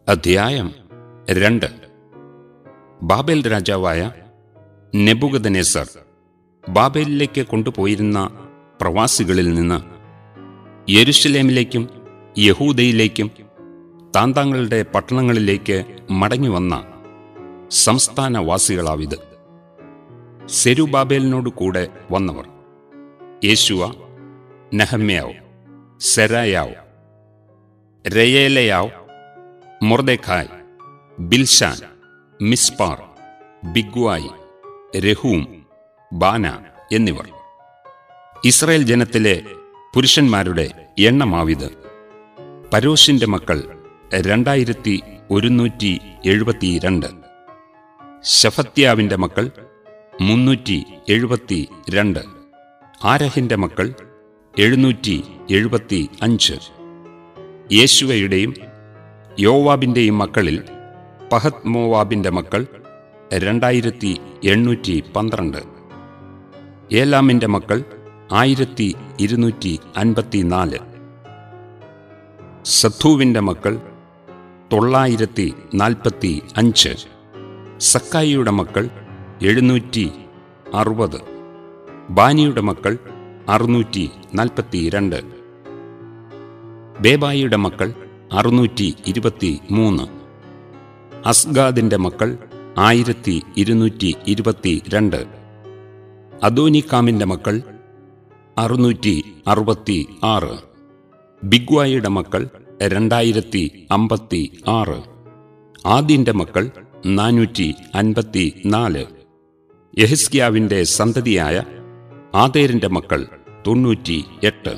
അധ്യായം രണ്ട് ബാബേൽ രാജാവായ നെബുഗദനേസർ ബാബേലിലേക്ക് കൊണ്ടുപോയിരുന്ന പ്രവാസികളിൽ നിന്ന് യെരുഷലേമിലേക്കും യഹൂദയിലേക്കും താന്താങ്ങളുടെ പട്ടണങ്ങളിലേക്ക് മടങ്ങിവന്ന സംസ്ഥാനവാസികളാവിത് സെരുബാബേലിനോട് കൂടെ വന്നവർ യേശുവ നെഹമ്യാവ് സെരായാവ് രയേലയാവ് മൊർദെഖായ് ബിൽഷാൻ മിസ്പാർ ബിഗ്വായ് രഹൂം ബാന എന്നിവർ ഇസ്രായേൽ ജനത്തിലെ പുരുഷന്മാരുടെ എണ്ണമാവിത് പരോഷിന്റെ മക്കൾ രണ്ടായിരത്തി ഒരുന്നൂറ്റി എഴുപത്തിരണ്ട് ശഫത്യാവിന്റെ മക്കൾ മുന്നൂറ്റി എഴുപത്തി രണ്ട് ആരഹിന്റെ മക്കൾ എഴുന്നൂറ്റി എഴുപത്തി അഞ്ച് യേശുവയുടെയും യോവാബിന്റെയും മക്കളിൽ പഹത് മോവാബിന്റെ മക്കൾ രണ്ടായിരത്തി എണ്ണൂറ്റി പന്ത്രണ്ട് ഏലാമിന്റെ മക്കൾ ആയിരത്തി ഇരുന്നൂറ്റി അൻപത്തിനാല് സദ്ധുവിന്റെ മക്കൾ തൊള്ളായിരത്തി നാൽപ്പത്തി അഞ്ച് സക്കായിയുടെ മക്കൾ എഴുന്നൂറ്റി അറുപത് ബാനിയുടെ മക്കൾ അറുന്നൂറ്റി നാൽപ്പത്തി രണ്ട് ബേബായിയുടെ മക്കൾ അറുന്നൂറ്റി ഇരുപത്തി മൂന്ന് അസ്ഗാദിന്റെ മക്കൾ ആയിരത്തി ഇരുന്നൂറ്റി ഇരുപത്തി രണ്ട് അദോനിക്കാമിന്റെ മക്കൾ അറുന്നൂറ്റി അറുപത്തി ആറ് ബിഗ്വായിയുടെ മക്കൾ രണ്ടായിരത്തി അമ്പത്തി ആറ് ആദ്യന്റെ മക്കൾ നാനൂറ്റി അൻപത്തി നാല് യഹിസ്കിയാവിന്റെ സന്തതിയായ ആതേരിന്റെ മക്കൾ തൊണ്ണൂറ്റി എട്ട്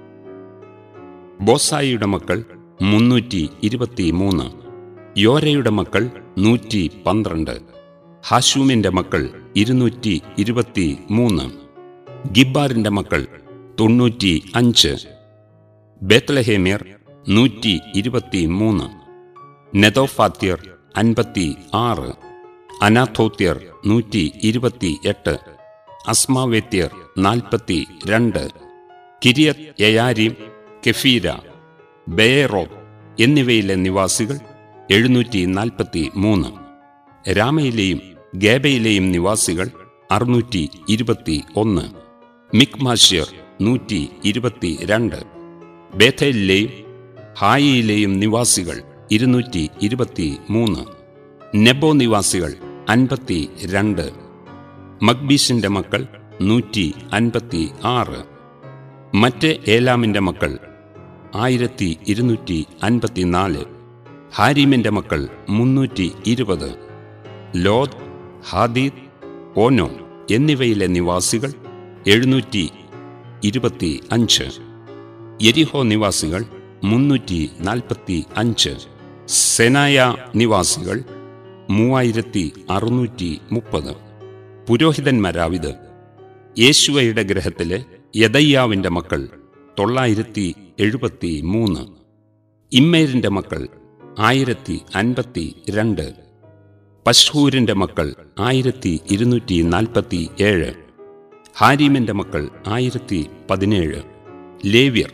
ബോസായിയുടെ മക്കൾ മുന്നൂറ്റി ഇരുപത്തി മൂന്ന് യോരയുടെ മക്കൾ നൂറ്റി പന്ത്രണ്ട് ഹാഷൂമിന്റെ മക്കൾ ഇരുന്നൂറ്റി ഇരുപത്തി മൂന്ന് ഗിബാറിന്റെ മക്കൾ തൊണ്ണൂറ്റി അഞ്ച് ബേത്ലഹേമ്യർ നൂറ്റി ഇരുപത്തി മൂന്ന് നെതോഫാത്യർ അൻപത്തി ആറ് അനാഥോത്യർ നൂറ്റി ഇരുപത്തി എട്ട് അസ്മാവേത്യർ നാൽപ്പത്തി രണ്ട് കിരിയത് യയാരീം കെഫീര ബെയറോ എന്നിവയിലെ നിവാസികൾ എഴുന്നൂറ്റി നാൽപ്പത്തി മൂന്ന് രാമയിലെയും ഗേബയിലെയും നിവാസികൾ അറുന്നൂറ്റി ഇരുപത്തി ഒന്ന് മിക്മാഷ്യർ നൂറ്റി ഇരുപത്തി രണ്ട് ബേഥലിലെയും ഹായിയിലെയും നിവാസികൾ ഇരുന്നൂറ്റി ഇരുപത്തി മൂന്ന് നെബോ നിവാസികൾ അൻപത്തി രണ്ട് മക്ബീഷിന്റെ മക്കൾ നൂറ്റി അൻപത്തി ആറ് മറ്റ് ഏലാമിന്റെ മക്കൾ ആയിരത്തി ഇരുന്നൂറ്റി അൻപത്തിനാല് ഹാരിമിന്റെ മക്കൾ മുന്നൂറ്റി ഇരുപത് ലോദ് ഹാദീദ് ഓനോ എന്നിവയിലെ നിവാസികൾ എഴുന്നൂറ്റി ഇരുപത്തി അഞ്ച് യെരിഹോ നിവാസികൾ മുന്നൂറ്റി നാൽപ്പത്തി അഞ്ച് സെനായ നിവാസികൾ മൂവായിരത്തി അറുന്നൂറ്റി മുപ്പത് പുരോഹിതന്മാരാവിത് യേശുവയുടെ ഗ്രഹത്തിലെ യദയ്യാവിന്റെ മക്കൾ തൊള്ളായിരത്തി എഴുപത്തി മൂന്ന് ഇമ്മേരിന്റെ മക്കൾ ആയിരത്തി അൻപത്തി രണ്ട് പശ്ഹൂരിന്റെ മക്കൾ ആയിരത്തി ഇരുന്നൂറ്റി നാൽപ്പത്തി ഏഴ് ഹാരിമിന്റെ മക്കൾ ആയിരത്തി പതിനേഴ് ലേവ്യർ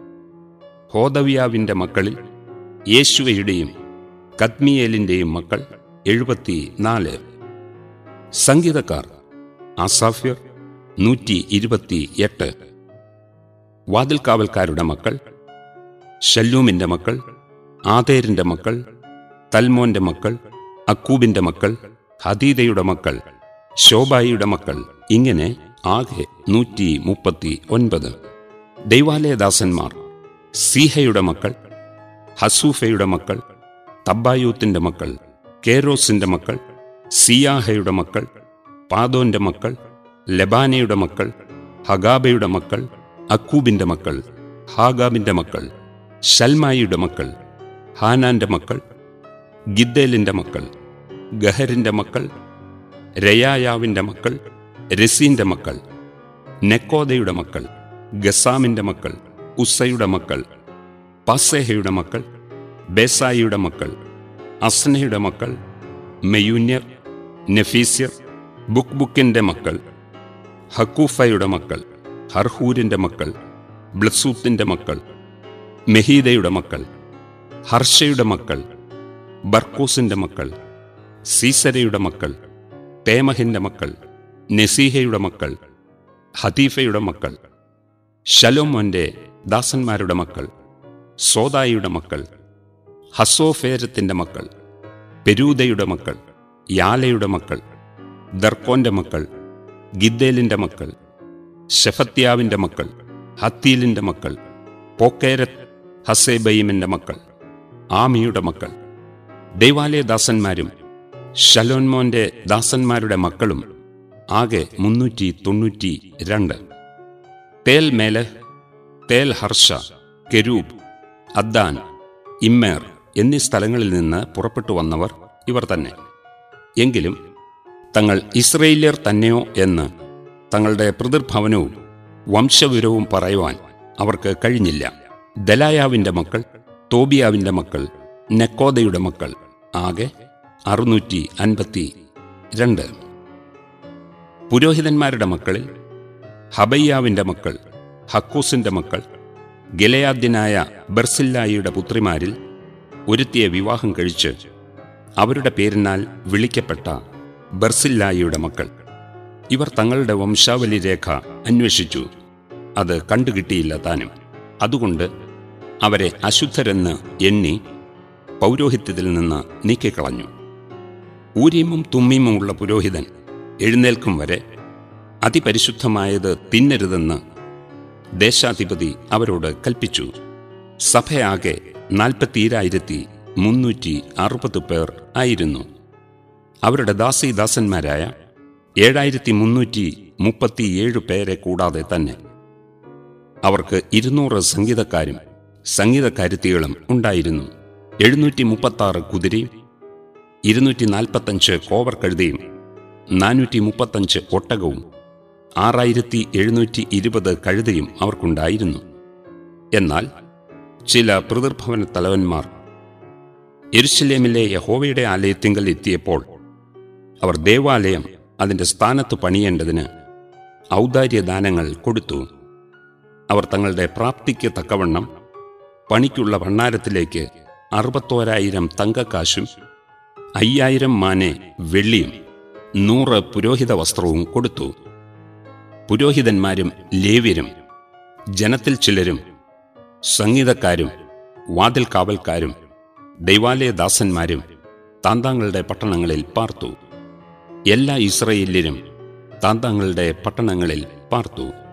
ഹോദവ്യാവിന്റെ മക്കളിൽ യേശുവയുടെയും കദ്മിയേലിന്റെയും മക്കൾ എഴുപത്തി നാല് സംഗീതക്കാർ അസാഫ്യർ നൂറ്റി ഇരുപത്തി എട്ട് വാതിൽക്കാവൽക്കാരുടെ മക്കൾ ഷല്ലൂമിന്റെ മക്കൾ ആതേരിന്റെ മക്കൾ തൽമോന്റെ മക്കൾ അക്കൂബിന്റെ മക്കൾ ഹദീദയുടെ മക്കൾ ശോഭായിയുടെ മക്കൾ ഇങ്ങനെ ആകെ നൂറ്റി മുപ്പത്തി ഒൻപത് ദൈവാലയദാസന്മാർ സീഹയുടെ മക്കൾ ഹസൂഫയുടെ മക്കൾ തബ്ബായൂത്തിന്റെ മക്കൾ കേരോസിന്റെ മക്കൾ സിയാഹയുടെ മക്കൾ പാദോന്റെ മക്കൾ ലബാനയുടെ മക്കൾ ഹഗാബയുടെ മക്കൾ അക്കൂബിന്റെ മക്കൾ ഹാഗാബിന്റെ മക്കൾ ഷൽമായിയുടെ മക്കൾ ഹാനാന്റെ മക്കൾ ഗിദ്ദേലിന്റെ മക്കൾ ഗഹരിന്റെ മക്കൾ രയായാവിന്റെ മക്കൾ രസീന്റെ മക്കൾ നെക്കോദയുടെ മക്കൾ ഗസാമിന്റെ മക്കൾ ഉസ്സയുടെ മക്കൾ പാസേഹയുടെ മക്കൾ ബേസായിയുടെ മക്കൾ അസ്നയുടെ മക്കൾ മെയൂന്യർ നെഫീസ്യർ ബുക്ക് ബുക്കിന്റെ മക്കൾ ഹക്കൂഫയുടെ മക്കൾ ഹർഹൂരിന്റെ മക്കൾ ബ്ലസൂത്തിന്റെ മക്കൾ മെഹീദയുടെ മക്കൾ ഹർഷയുടെ മക്കൾ ബർക്കൂസിന്റെ മക്കൾ സീസരയുടെ മക്കൾ തേമഹിന്റെ മക്കൾ നെസീഹയുടെ മക്കൾ ഹതീഫയുടെ മക്കൾ ശലോമോന്റെ ദാസന്മാരുടെ മക്കൾ സോദായിയുടെ മക്കൾ ഹസോഫേരത്തിന്റെ മക്കൾ പെരൂദയുടെ മക്കൾ യാലയുടെ മക്കൾ ദർക്കോന്റെ മക്കൾ ഗിദ്ദേലിന്റെ മക്കൾ ഷെഫത്യാവിന്റെ മക്കൾ ഹത്തീലിന്റെ മക്കൾ പോക്കേരത്ത് ഹസേബയിമിന്റെ മക്കൾ ആമിയുടെ മക്കൾ ദൈവാലയ ദാസന്മാരും ഷലോൻമോന്റെ ദാസന്മാരുടെ മക്കളും ആകെ മുന്നൂറ്റി തൊണ്ണൂറ്റി രണ്ട് തേൽ മേല് തേൽ ഹർഷ കെരൂബ് അദ്ദാൻ ഇമ്മേർ എന്നീ സ്ഥലങ്ങളിൽ നിന്ന് പുറപ്പെട്ടു വന്നവർ ഇവർ തന്നെ എങ്കിലും തങ്ങൾ ഇസ്രയേല്യർ തന്നെയോ എന്ന് തങ്ങളുടെ പിതൃഭവനവും വംശവിവരവും പറയുവാൻ അവർക്ക് കഴിഞ്ഞില്ല ദലായാവിന്റെ മക്കൾ തോബിയാവിന്റെ മക്കൾ നെക്കോദയുടെ മക്കൾ ആകെ അറുന്നൂറ്റി അൻപത്തി രണ്ട് പുരോഹിതന്മാരുടെ മക്കളിൽ ഹബയ്യാവിന്റെ മക്കൾ ഹക്കൂസിന്റെ മക്കൾ ഗലയാദ്യനായ ബർസില്ലായിയുടെ പുത്രിമാരിൽ ഒരുത്തിയെ വിവാഹം കഴിച്ച് അവരുടെ പേരിനാൽ വിളിക്കപ്പെട്ട ബർസില്ലായിയുടെ മക്കൾ ഇവർ തങ്ങളുടെ വംശാവലി രേഖ അന്വേഷിച്ചു അത് കണ്ടുകിട്ടിയില്ല താനും അതുകൊണ്ട് അവരെ അശുദ്ധരെന്ന് എണ്ണി പൗരോഹിത്യത്തിൽ നിന്ന് നീക്കിക്കളഞ്ഞു ഊരീമും തുമ്മീമുമുള്ള പുരോഹിതൻ എഴുന്നേൽക്കും വരെ അതിപരിശുദ്ധമായത് തിന്നരുതെന്ന് ദേശാധിപതി അവരോട് കൽപ്പിച്ചു സഭയാകെ നാൽപ്പത്തിയിരായിരത്തി മുന്നൂറ്റി അറുപത് പേർ ആയിരുന്നു അവരുടെ ദാസീദാസന്മാരായ ഏഴായിരത്തി മുന്നൂറ്റി മുപ്പത്തിയേഴ് പേരെ കൂടാതെ തന്നെ അവർക്ക് ഇരുന്നൂറ് സംഗീതക്കാരും സംഗീതക്കാരുത്തികളും ഉണ്ടായിരുന്നു എഴുന്നൂറ്റി മുപ്പത്താറ് കുതിരയും ഇരുന്നൂറ്റി നാൽപ്പത്തഞ്ച് കോവർ കഴുതയും നാനൂറ്റി മുപ്പത്തഞ്ച് ഒട്ടകവും ആറായിരത്തി എഴുന്നൂറ്റി ഇരുപത് കഴുതയും അവർക്കുണ്ടായിരുന്നു എന്നാൽ ചില പിതൃഭവന തലവന്മാർ എരുശലേമിലെ യഹോവയുടെ ആലയത്തിങ്കൽ എത്തിയപ്പോൾ അവർ ദേവാലയം അതിൻ്റെ സ്ഥാനത്ത് പണിയേണ്ടതിന് ഔദാര്യദാനങ്ങൾ കൊടുത്തു അവർ തങ്ങളുടെ പ്രാപ്തിക്ക് തക്കവണ്ണം പണിക്കുള്ള ഭണ്ണാരത്തിലേക്ക് അറുപത്തോരായിരം തങ്കക്കാശും അയ്യായിരം മാനെ വെള്ളിയും നൂറ് പുരോഹിത വസ്ത്രവും കൊടുത്തു പുരോഹിതന്മാരും ലേവ്യരും ജനത്തിൽ ചിലരും സംഗീതക്കാരും വാതിൽ കാവൽക്കാരും ദൈവാലയ ദാസന്മാരും താന്താങ്ങളുടെ പട്ടണങ്ങളിൽ പാർത്തു എല്ലാ ഇസ്രയേല്യരും താന്താങ്ങളുടെ പട്ടണങ്ങളിൽ പാർത്തു